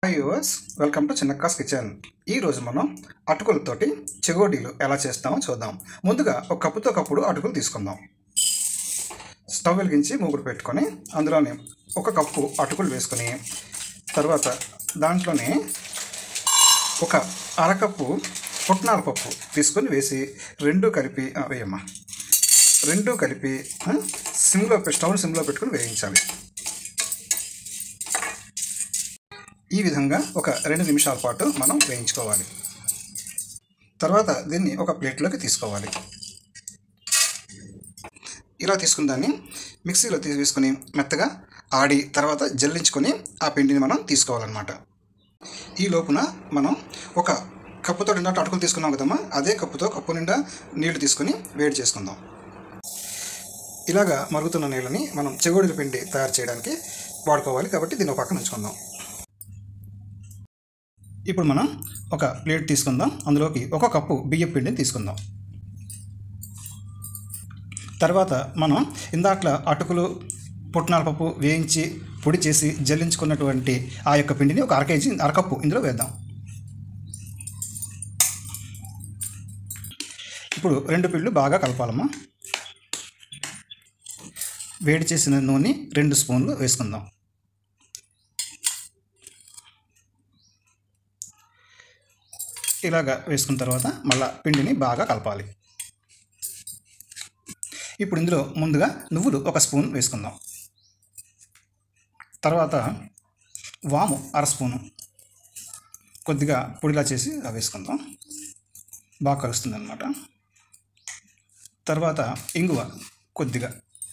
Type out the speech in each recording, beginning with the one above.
hi viewers welcome to చిన్నక్కాస్ kitchen ఈ రోజు మనం అటుకులతోటి చెగోడీలు ఎలా చేస్తామో చూద్దాం ముందుగా ఒక కప్పుతో కప్పుడు అటుకులు తీసుకుందాం స్టవ్ వెలిగించి మూగుడు పెట్టుకొని అందులోనే ఒక కప్పు అటుకులు వేసుకొని తర్వాత దాంట్లోనే ఒక అరకప్పు పుట్నాల పప్పు తీసుకొని వేసి రెండు కలిపి ఆ, వేయమ్మా రెండు కలిపి ఆ, సిమ్లో పె- స్టవ్ సిమ్లో పెట్టుకొని వేయించాలి ఈ విధంగా ఒక రెండు నిమిషాల పాటు మనం వేయించుకోవాలి తర్వాత దీన్ని ఒక ప్లేట్లోకి తీసుకోవాలి ఇలా తీసుకున్న దాన్ని మిక్సీలో తీసి వేసుకొని మెత్తగా ఆడి తర్వాత జల్లించుకొని ఆ పిండిని మనం తీసుకోవాలన్నమాట ఈ లోపున మనం ఒక కప్పుతో నిండా అటుకులు తీసుకున్నాం కదమ్మా అదే కప్పుతో కప్పు నిండా నీళ్లు తీసుకొని వేడి చేసుకుందాం ఇలాగా మరుగుతున్న నీళ్ళని మనం చెగోడీల పిండి తయారు చేయడానికి వాడుకోవాలి కాబట్టి దీన్ని ఒక పక్కన ఉంచుకుందాం ఇప్పుడు మనం ఒక ప్లేట్ తీసుకుందాం అందులోకి ఒక కప్పు బియ్యం పిండిని తీసుకుందాం తర్వాత మనం ఇందాకల అటుకులు పుట్నాల పప్పు వేయించి పొడి చేసి జల్లించుకున్నటువంటి ఆ యొక్క పిండిని ఒక అర కేజీ అరకప్పు ఇందులో వేద్దాం ఇప్పుడు రెండు పిండ్లు బాగా కలపాలమ్మా వేడి చేసిన నూనె రెండు స్పూన్లు వేసుకుందాం ఇలాగ వేసుకున్న తర్వాత మళ్ళా పిండిని బాగా కలపాలి ఇప్పుడు ఇందులో ముందుగా నువ్వులు ఒక స్పూన్ వేసుకుందాం తర్వాత వాము అర స్పూను కొద్దిగా పొడిలా చేసి అవి వేసుకుందాం బాగా కలుస్తుంది అనమాట తర్వాత ఇంగువ కొద్దిగా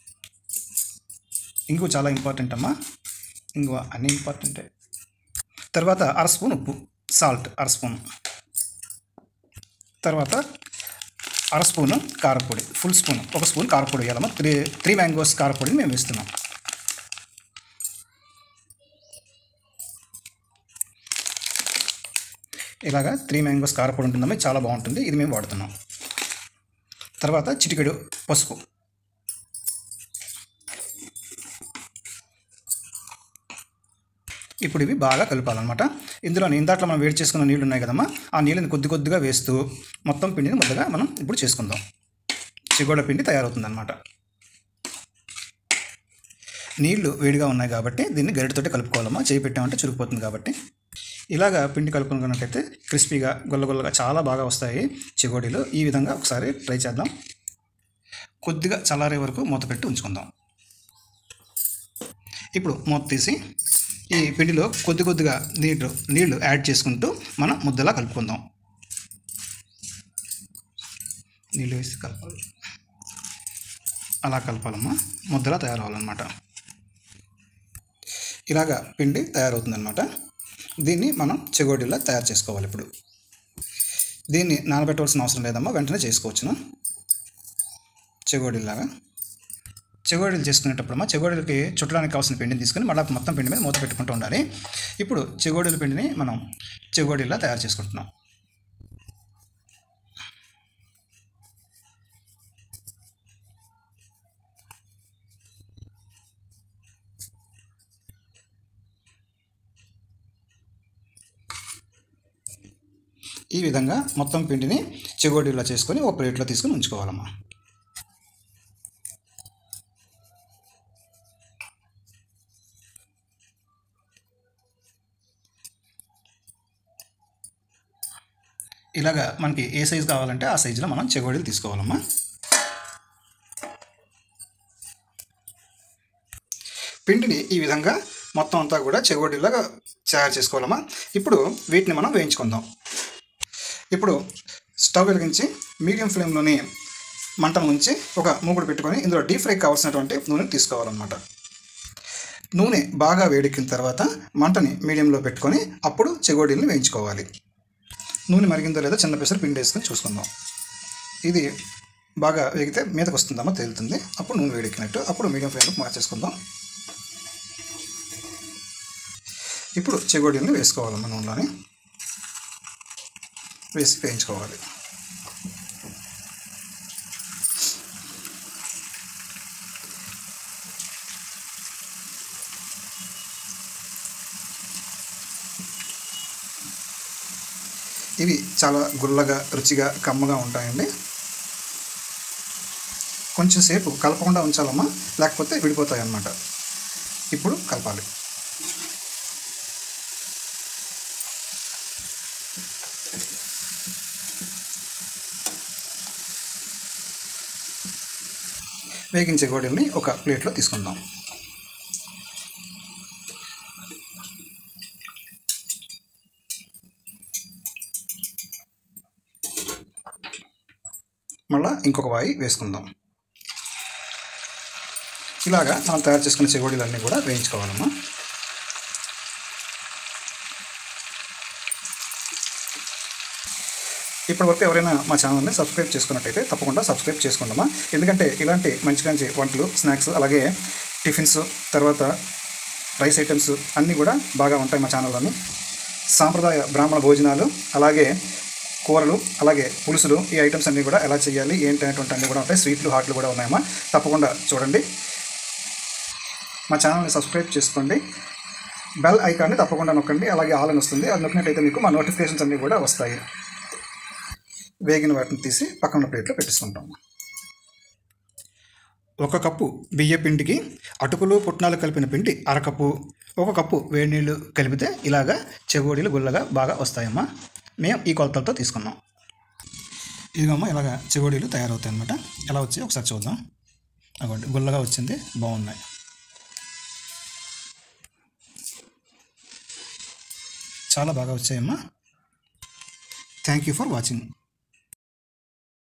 ఇంగువ చాలా ఇంపార్టెంట్ అమ్మా ఇంగువ అన్నీ ఇంపార్టెంటే తర్వాత అర స్పూన్ ఉప్పు సాల్ట్ అర స్పూన్ తర్వాత అర స్పూను కారపొడి ఫుల్ స్పూన్ ఒక స్పూన్ కారపొడి వేయాలమ్మా త్రీ త్రీ మ్యాంగోస్ కారపొడిని మేము వేస్తున్నాం ఇలాగా త్రీ మ్యాంగోస్ కారపొడి ఉంటుందమ్మా ఇది చాలా బాగుంటుంది ఇది మేము వాడుతున్నాం తర్వాత చిటికెడు పసుపు ఇప్పుడు ఇవి బాగా కలపాలన్నమాట ఇందులో ఇందాట్లో మనం వేడి చేసుకున్న నీళ్ళు ఉన్నాయి కదమ్మా ఆ నీళ్ళని కొద్ది కొద్దిగా వేస్తూ మొత్తం పిండిని ముద్దగా మనం ఇప్పుడు చేసుకుందాం చిగోడ పిండి తయారవుతుందన్నమాట నీళ్లు వేడిగా ఉన్నాయి కాబట్టి దీన్ని గరిటతోటి కలుపుకోవాలమ్మా చేయి పెట్టామంటే చురుకుపోతుంది కాబట్టి ఇలాగా పిండి కలుపుకున్నట్టయితే క్రిస్పీగా గొల్లగొల్లగా చాలా బాగా వస్తాయి చిగోడీలు ఈ విధంగా ఒకసారి ట్రై చేద్దాం కొద్దిగా చల్లారే వరకు మూత పెట్టి ఉంచుకుందాం ఇప్పుడు మూత తీసి ఈ పిండిలో కొద్ది కొద్దిగా నీళ్ళు నీళ్లు యాడ్ చేసుకుంటూ మనం ముద్దలా కలుపుకుందాం నీళ్ళు వేసి కలపాలి అలా కలపాలమ్మా ముద్దలా తయారవ్వాలన్నమాట ఇలాగా పిండి తయారవుతుందన్నమాట దీన్ని మనం చెగోడీలా తయారు చేసుకోవాలి ఇప్పుడు దీన్ని నానబెట్టవలసిన అవసరం లేదమ్మా వెంటనే చేసుకోవచ్చును చెగోడీలాగా చెగోడీలు చేసుకునేటప్పుడు మా చెగోడీలకి చుట్టడానికి కావాల్సిన పిండిని తీసుకుని మళ్ళీ మొత్తం పిండి మీద మూత పెట్టుకుంటూ ఉండాలి ఇప్పుడు చెగోడీల పిండిని మనం చెగోడీలా తయారు చేసుకుంటున్నాం ఈ విధంగా మొత్తం పిండిని చెగోడీలా చేసుకొని ఒక ప్లేట్లో తీసుకొని ఉంచుకోవాలమ్మా ఇలాగా మనకి ఏ సైజు కావాలంటే ఆ సైజులో మనం చెగోడీలు తీసుకోవాలమ్మా పిండిని ఈ విధంగా మొత్తం అంతా కూడా చెగోడీలాగా తయారు చేసుకోవాలమ్మా ఇప్పుడు వీటిని మనం వేయించుకుందాం ఇప్పుడు స్టవ్ వెలిగించి మీడియం ఫ్లేమ్లోని మంటను ఉంచి ఒక మూగుడు పెట్టుకొని ఇందులో డీప్ ఫ్రై కావాల్సినటువంటి నూనె తీసుకోవాలన్నమాట నూనె బాగా వేడెక్కిన తర్వాత మంటని మీడియంలో పెట్టుకొని అప్పుడు చెగోడీలను వేయించుకోవాలి నూనె మరిగిందో లేదో చిన్న పెసరు పిండి వేసుకొని చూసుకుందాం ఇది బాగా వేగితే మీదకి వస్తుందమ్మా తేలుతుంది అప్పుడు నూనె వేడెక్కినట్టు అప్పుడు మీడియం ఫ్లేమ్లోకి మార్చేసుకుందాం ఇప్పుడు చెగోడీలను వేసుకోవాలమ్మా నూనెలోని వేసి వేయించుకోవాలి ఇవి చాలా గుల్లగా రుచిగా కమ్మగా ఉంటాయండి కొంచెం సేపు కలపకుండా ఉంచాలమ్మా లేకపోతే విడిపోతాయి అన్నమాట ఇప్పుడు కలపాలి వేగించే గోడల్ని ఒక ప్లేట్లో తీసుకుందాం మళ్ళా ఇంకొక వాయి వేసుకుందాం ఇలాగా మనం తయారు చేసుకున్న చెగోడీలన్నీ కూడా వేయించుకోవాలమ్మా ఇప్పటి వరకు ఎవరైనా మా ఛానల్ని సబ్స్క్రైబ్ చేసుకున్నట్టయితే తప్పకుండా సబ్స్క్రైబ్ చేసుకోండమ్మా ఎందుకంటే ఇలాంటి మంచి మంచి వంటలు స్నాక్స్ అలాగే టిఫిన్స్ తర్వాత రైస్ ఐటమ్స్ అన్నీ కూడా బాగా ఉంటాయి మా ఛానల్లోని సాంప్రదాయ బ్రాహ్మణ భోజనాలు అలాగే కూరలు అలాగే పులుసులు ఈ ఐటమ్స్ అన్నీ కూడా ఎలా చేయాలి ఏంటి అనేటువంటి అన్నీ కూడా ఉంటాయి స్వీట్లు హాట్లు కూడా ఉన్నాయమ్మా తప్పకుండా చూడండి మా ఛానల్ని సబ్స్క్రైబ్ చేసుకోండి బెల్ ఐకాన్ని తప్పకుండా నొక్కండి అలాగే ఆల్ అని వస్తుంది అది నొక్కినట్టయితే మీకు మా నోటిఫికేషన్స్ అన్నీ కూడా వస్తాయి వేగిన వాటిని తీసి పక్కన ప్లేట్లో పెట్టేసుకుంటాం ఒక కప్పు బియ్య పిండికి అటుకులు పుట్నాలు కలిపిన పిండి అరకప్పు ఒక కప్పు వేడి నీళ్ళు కలిపితే ఇలాగా చెగోడీలు గుల్లగా బాగా వస్తాయమ్మా మేము ఈ కొలతలతో తీసుకున్నాం ఇదిగమ్మా ఇలాగా చెగోడీలు తయారవుతాయి అనమాట ఎలా వచ్చాయి ఒకసారి చూద్దాం అగోండి గుల్లగా వచ్చింది బాగున్నాయి చాలా బాగా వచ్చాయమ్మా థ్యాంక్ యూ ఫర్ వాచింగ్